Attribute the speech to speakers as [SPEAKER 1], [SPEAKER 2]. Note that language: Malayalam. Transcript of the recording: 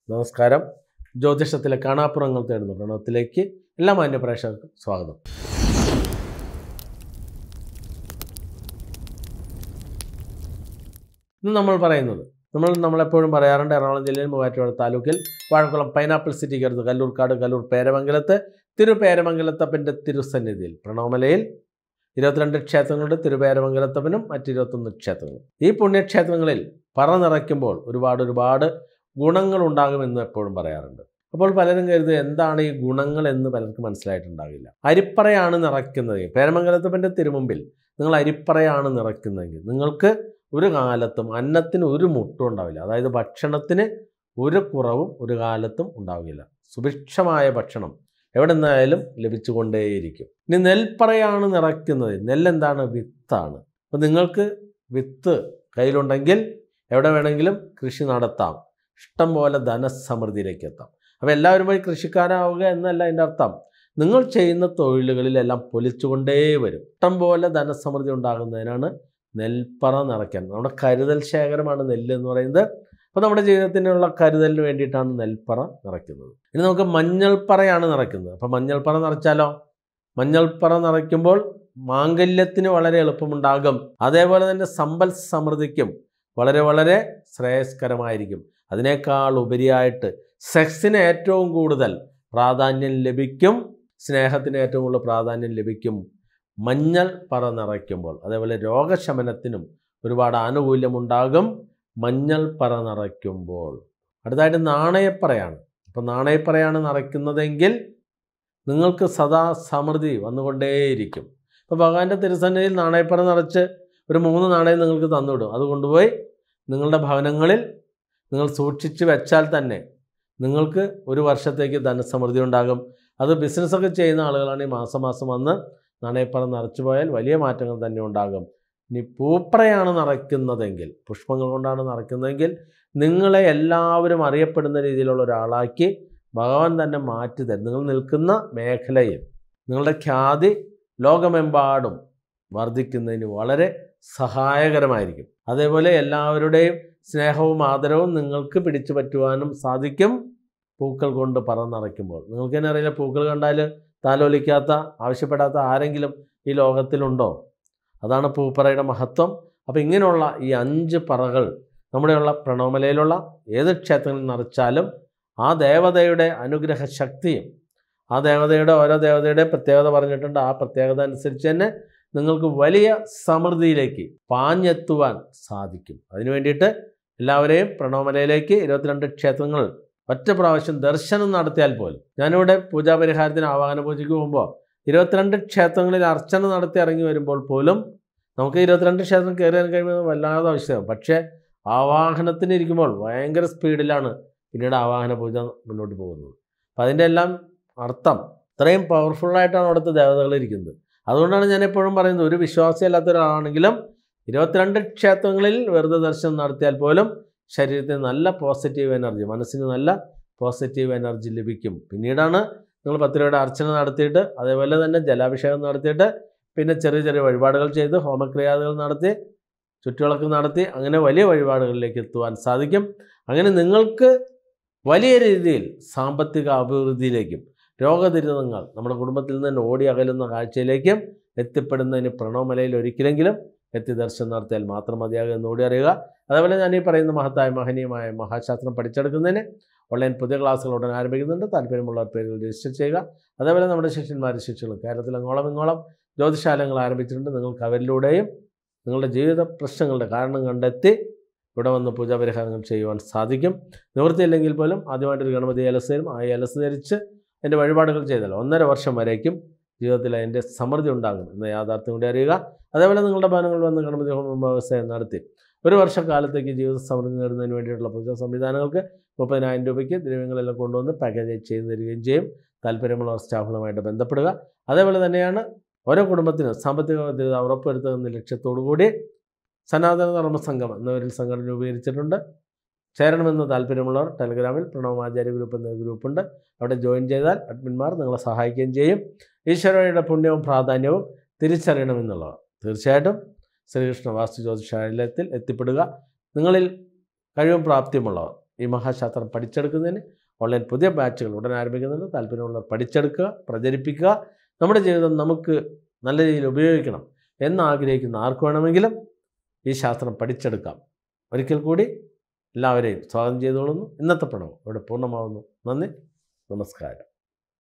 [SPEAKER 1] നമസ്കാരം ജ്യോതിഷത്തിലെ കാണാപ്പുറങ്ങൾ തേടുന്ന പ്രണവത്തിലേക്ക് എല്ലാ മാന്യ പ്രേക്ഷകർക്കും സ്വാഗതം ഇന്ന് നമ്മൾ പറയുന്നത് നമ്മൾ നമ്മളെപ്പോഴും പറയാറുണ്ട് എറണാകുളം ജില്ലയിൽ മൂവാറ്റുപുഴ താലൂക്കിൽ വാഴക്കുളം പൈനാപ്പിൾ സിറ്റിക്ക് അടുത്ത് കല്ലൂർക്കാട് കല്ലൂർ പേരമംഗലത്ത് തിരുപേരമംഗലത്തപ്പൻ്റെ തിരുസന്നിധിയിൽ പ്രണവമലയിൽ ഇരുപത്തിരണ്ട് ക്ഷേത്രങ്ങളുണ്ട് തിരുപേരമംഗലത്തപ്പനും മറ്റ് ഇരുപത്തൊന്ന് ക്ഷേത്രങ്ങളും ഈ പുണ്യക്ഷേത്രങ്ങളിൽ പറ നിറയ്ക്കുമ്പോൾ ഒരുപാട് ഒരുപാട് ഗുണങ്ങൾ ഉണ്ടാകുമെന്ന് എപ്പോഴും പറയാറുണ്ട് അപ്പോൾ പലരും കരുതുക എന്താണ് ഈ ഗുണങ്ങൾ എന്ന് പലർക്കും മനസ്സിലായിട്ടുണ്ടാകില്ല അരിപ്പറയാണ് നിറയ്ക്കുന്നത് പേരമംഗലത്തപ്പൻ്റെ തിരുമുമ്പിൽ നിങ്ങൾ അരിപ്പറയാണ് നിറയ്ക്കുന്നതെങ്കിൽ നിങ്ങൾക്ക് ഒരു കാലത്തും അന്നത്തിന് ഒരു മുട്ടും ഉണ്ടാവില്ല അതായത് ഭക്ഷണത്തിന് ഒരു കുറവും ഒരു കാലത്തും ഉണ്ടാവില്ല സുഭിക്ഷമായ ഭക്ഷണം എവിടെ നിന്നായാലും ലഭിച്ചുകൊണ്ടേയിരിക്കും ഇനി നെൽപ്പറയാണ് നിറയ്ക്കുന്നത് നെല്ലെന്താണ് വിത്താണ് അപ്പോൾ നിങ്ങൾക്ക് വിത്ത് കയ്യിലുണ്ടെങ്കിൽ എവിടെ വേണമെങ്കിലും കൃഷി നടത്താം ഇഷ്ടം പോലെ ധനസമൃദ്ധിയിലേക്ക് എത്താം അപ്പോൾ എല്ലാവരും പോയി കൃഷിക്കാരാവുക എന്നല്ല അതിൻ്റെ അർത്ഥം നിങ്ങൾ ചെയ്യുന്ന തൊഴിലുകളിലെല്ലാം പൊലിച്ചുകൊണ്ടേ വരും ഇഷ്ടം പോലെ ധനസമൃദ്ധി ഉണ്ടാകുന്നതിനാണ് നെൽപ്പറ നിറയ്ക്കാൻ നമ്മുടെ കരുതൽ ശേഖരമാണ് നെല്ല് എന്ന് പറയുന്നത് അപ്പോൾ നമ്മുടെ ജീവിതത്തിനുള്ള കരുതലിന് വേണ്ടിയിട്ടാണ് നെൽപ്പറ നിറയ്ക്കുന്നത് ഇനി നമുക്ക് മഞ്ഞൾപ്പറയാണ് നിറയ്ക്കുന്നത് അപ്പോൾ മഞ്ഞൾപ്പറ നിറച്ചാലോ മഞ്ഞൾപ്പറ നിറയ്ക്കുമ്പോൾ മാംഗല്യത്തിന് വളരെ എളുപ്പമുണ്ടാകും അതേപോലെ തന്നെ സമ്പൽ സമൃദ്ധിക്കും വളരെ വളരെ ശ്രേയസ്കരമായിരിക്കും അതിനേക്കാൾ ഉപരിയായിട്ട് സെക്സിന് ഏറ്റവും കൂടുതൽ പ്രാധാന്യം ലഭിക്കും സ്നേഹത്തിന് ഏറ്റവും കൂടുതൽ പ്രാധാന്യം ലഭിക്കും മഞ്ഞൾ പറ നിറയ്ക്കുമ്പോൾ അതേപോലെ രോഗശമനത്തിനും ഒരുപാട് ആനുകൂല്യമുണ്ടാകും മഞ്ഞൾ പറ നിറയ്ക്കുമ്പോൾ അടുത്തായിട്ട് നാണയപ്പറയാണ് അപ്പോൾ നാണയപ്പറയാണ് നിറയ്ക്കുന്നതെങ്കിൽ നിങ്ങൾക്ക് സദാ സമൃദ്ധി വന്നുകൊണ്ടേയിരിക്കും ഇപ്പോൾ ഭഗവാന്റെ തിരുസന്നിധിയിൽ നാണയപ്പറ നിറച്ച് ഒരു മൂന്ന് നാണയം നിങ്ങൾക്ക് തന്നുവിടും അത് കൊണ്ടുപോയി നിങ്ങളുടെ ഭവനങ്ങളിൽ നിങ്ങൾ സൂക്ഷിച്ച് വെച്ചാൽ തന്നെ നിങ്ങൾക്ക് ഒരു വർഷത്തേക്ക് ധനസമൃദ്ധി ഉണ്ടാകും അത് ബിസിനസ്സൊക്കെ ചെയ്യുന്ന ആളുകളാണെങ്കിൽ മാസം മാസം വന്ന് നാണയപ്പറ നിറച്ചു പോയാൽ വലിയ മാറ്റങ്ങൾ തന്നെ ഉണ്ടാകും ഇനി പൂപ്പറയാണ് നിറയ്ക്കുന്നതെങ്കിൽ പുഷ്പങ്ങൾ കൊണ്ടാണ് നിറയ്ക്കുന്നതെങ്കിൽ നിങ്ങളെ എല്ലാവരും അറിയപ്പെടുന്ന രീതിയിലുള്ള ഒരാളാക്കി ഭഗവാൻ തന്നെ മാറ്റി തരും നിങ്ങൾ നിൽക്കുന്ന മേഖലയിൽ നിങ്ങളുടെ ഖ്യാതി ലോകമെമ്പാടും വർദ്ധിക്കുന്നതിന് വളരെ സഹായകരമായിരിക്കും അതേപോലെ എല്ലാവരുടെയും സ്നേഹവും ആദരവും നിങ്ങൾക്ക് പിടിച്ചു പറ്റുവാനും സാധിക്കും പൂക്കൾ കൊണ്ട് പറന്നിറയ്ക്കുമ്പോൾ നിങ്ങൾക്ക് തന്നെ അറിയില്ല പൂക്കൾ കണ്ടാൽ താലോലിക്കാത്ത ആവശ്യപ്പെടാത്ത ആരെങ്കിലും ഈ ലോകത്തിലുണ്ടോ അതാണ് പൂപ്പറയുടെ മഹത്വം അപ്പോൾ ഇങ്ങനെയുള്ള ഈ അഞ്ച് പറകൾ നമ്മുടെയുള്ള പ്രണവമലയിലുള്ള ഏത് ക്ഷേത്രങ്ങളിൽ നിറച്ചാലും ആ ദേവതയുടെ അനുഗ്രഹ ശക്തിയും ആ ദേവതയുടെ ഓരോ ദേവതയുടെ പ്രത്യേകത പറഞ്ഞിട്ടുണ്ട് ആ പ്രത്യേകത അനുസരിച്ച് തന്നെ നിങ്ങൾക്ക് വലിയ സമൃദ്ധിയിലേക്ക് പാഞ്ഞെത്തുവാൻ സാധിക്കും അതിനു വേണ്ടിയിട്ട് എല്ലാവരെയും പ്രണവമലയിലേക്ക് ഇരുപത്തിരണ്ട് ക്ഷേത്രങ്ങൾ ഒറ്റ പ്രാവശ്യം ദർശനം നടത്തിയാൽ പോലും ഞാനിവിടെ പൂജാപരിഹാരത്തിന് ആവാഹന പൂജയ്ക്ക് പോകുമ്പോൾ ഇരുപത്തിരണ്ട് ക്ഷേത്രങ്ങളിൽ അർച്ചന നടത്തി ഇറങ്ങി വരുമ്പോൾ പോലും നമുക്ക് ഇരുപത്തിരണ്ട് ക്ഷേത്രം കയറി കഴിയുമ്പോൾ വല്ലാതെ ആവശ്യമാകും പക്ഷേ ആവാഹനത്തിന് ഇരിക്കുമ്പോൾ ഭയങ്കര സ്പീഡിലാണ് പിന്നീട് ആവാഹന പൂജ മുന്നോട്ട് പോകുന്നത് അപ്പം അതിൻ്റെ എല്ലാം അർത്ഥം ഇത്രയും പവർഫുള്ളായിട്ടാണ് അവിടുത്തെ ദേവതകൾ ഇരിക്കുന്നത് അതുകൊണ്ടാണ് ഞാൻ എപ്പോഴും പറയുന്നത് ഒരു വിശ്വാസിയല്ലാത്ത ഒരാളാണെങ്കിലും ഇരുപത്തിരണ്ട് ക്ഷേത്രങ്ങളിൽ വെറുതെ ദർശനം നടത്തിയാൽ പോലും ശരീരത്തിന് നല്ല പോസിറ്റീവ് എനർജി മനസ്സിന് നല്ല പോസിറ്റീവ് എനർജി ലഭിക്കും പിന്നീടാണ് നിങ്ങൾ പത്ത് രൂപയുടെ അർച്ചന നടത്തിയിട്ട് അതേപോലെ തന്നെ ജലാഭിഷേകം നടത്തിയിട്ട് പിന്നെ ചെറിയ ചെറിയ വഴിപാടുകൾ ചെയ്ത് ഹോമക്രിയാദികൾ നടത്തി ചുറ്റുവിളക്ക് നടത്തി അങ്ങനെ വലിയ വഴിപാടുകളിലേക്ക് എത്തുവാൻ സാധിക്കും അങ്ങനെ നിങ്ങൾക്ക് വലിയ രീതിയിൽ സാമ്പത്തിക അഭിവൃദ്ധിയിലേക്കും രോഗദുരിതങ്ങൾ നമ്മുടെ കുടുംബത്തിൽ നിന്ന് ഓടി അകലുന്ന കാഴ്ചയിലേക്കും എത്തിപ്പെടുന്നതിന് പ്രണവമലയിൽ ഒരിക്കലെങ്കിലും എത്തി ദർശനം നടത്തിയാൽ മാത്രം മതിയാകും എന്ന് കൂടി അറിയുക അതേപോലെ ഞാൻ ഈ പറയുന്ന മഹത്തായ മഹനീയമായ മഹാശാസ്ത്രം പഠിച്ചെടുക്കുന്നതിന് ഓൺലൈൻ പുതിയ ക്ലാസ്സുകൾ ഉടൻ ആരംഭിക്കുന്നുണ്ട് താല്പര്യമുള്ള പേരുകൾ രജിസ്റ്റർ ചെയ്യുക അതേപോലെ നമ്മുടെ ശിഷ്യന്മാരും ശിഷ്യകളും കേരളത്തിൽ അങ്ങോളം ഇങ്ങോളം ജ്യോതിശാലങ്ങൾ ആരംഭിച്ചിട്ടുണ്ട് നിങ്ങൾക്ക് അവരിലൂടെയും നിങ്ങളുടെ ജീവിത പ്രശ്നങ്ങളുടെ കാരണം കണ്ടെത്തി ഇവിടെ വന്ന് പൂജാപരിഹാരങ്ങൾ ചെയ്യുവാൻ സാധിക്കും നിവൃത്തിയില്ലെങ്കിൽ പോലും ആദ്യമായിട്ടൊരു ഗണപതി ഏലസ് തരും ആ ഏലസ് ധരിച്ച് എൻ്റെ വഴിപാടുകൾ ചെയ്താൽ ഒന്നര വർഷം വരേക്കും ജീവിതത്തിൽ അതിൻ്റെ സമൃദ്ധി ഉണ്ടാകും എന്ന യാഥാർത്ഥ്യം കൂടി അറിയുക അതേപോലെ നിങ്ങളുടെ ഭവനങ്ങളിൽ വന്ന് ഗണപതി ഹോമം വ്യവസായം നടത്തി ഒരു വർഷക്കാലത്തേക്ക് ജീവിത സമൃദ്ധി നേടുന്നതിന് വേണ്ടിയിട്ടുള്ള പൂജാ സംവിധാനങ്ങൾക്ക് മുപ്പതിനായിരം രൂപയ്ക്ക് ദ്രവ്യങ്ങളെല്ലാം കൊണ്ടുവന്ന് പാക്കേജ് ചെയ്ത് തരികയും ചെയ്യും താല്പര്യമുള്ള സ്റ്റാഫുകളുമായിട്ട് ബന്ധപ്പെടുക അതേപോലെ തന്നെയാണ് ഓരോ കുടുംബത്തിനും സാമ്പത്തിക ഭദ്രത ഉറപ്പുവരുത്തുന്ന ലക്ഷ്യത്തോടു കൂടി സനാതന ധർമ്മ സംഘം എന്നവരിൽ സംഘടന രൂപീകരിച്ചിട്ടുണ്ട് ചേരണമെന്ന് താല്പര്യമുള്ളവർ ടെലഗ്രാമിൽ പ്രണവമാചാര്യ ഗ്രൂപ്പ് എന്ന ഗ്രൂപ്പുണ്ട് അവിടെ ജോയിൻ ചെയ്താൽ അഡ്മിന്മാർ നിങ്ങളെ സഹായിക്കുകയും ചെയ്യും ഈശ്വരയുടെ പുണ്യവും പ്രാധാന്യവും തിരിച്ചറിയണമെന്നുള്ളവർ തീർച്ചയായിട്ടും ശ്രീകൃഷ്ണ വാസ്തു ജ്യോതിഷാലയത്തിൽ എത്തിപ്പെടുക നിങ്ങളിൽ കഴിവും പ്രാപ്തിയുമുള്ളവർ ഈ മഹാശാസ്ത്രം പഠിച്ചെടുക്കുന്നതിന് ഓൺലൈൻ പുതിയ ബാച്ചുകൾ ഉടൻ ആരംഭിക്കുന്നുണ്ട് താല്പര്യമുള്ളവർ പഠിച്ചെടുക്കുക പ്രചരിപ്പിക്കുക നമ്മുടെ ജീവിതം നമുക്ക് നല്ല രീതിയിൽ ഉപയോഗിക്കണം എന്ന് ആഗ്രഹിക്കുന്ന ആർക്ക് വേണമെങ്കിലും ഈ ശാസ്ത്രം പഠിച്ചെടുക്കാം ഒരിക്കൽ കൂടി എല്ലാവരെയും സ്വാഗതം ചെയ്തുകൊള്ളുന്നു ഇന്നത്തെ പ്രണവം ഇവിടെ പൂർണ്ണമാവുന്നു നന്ദി നമസ്കാരം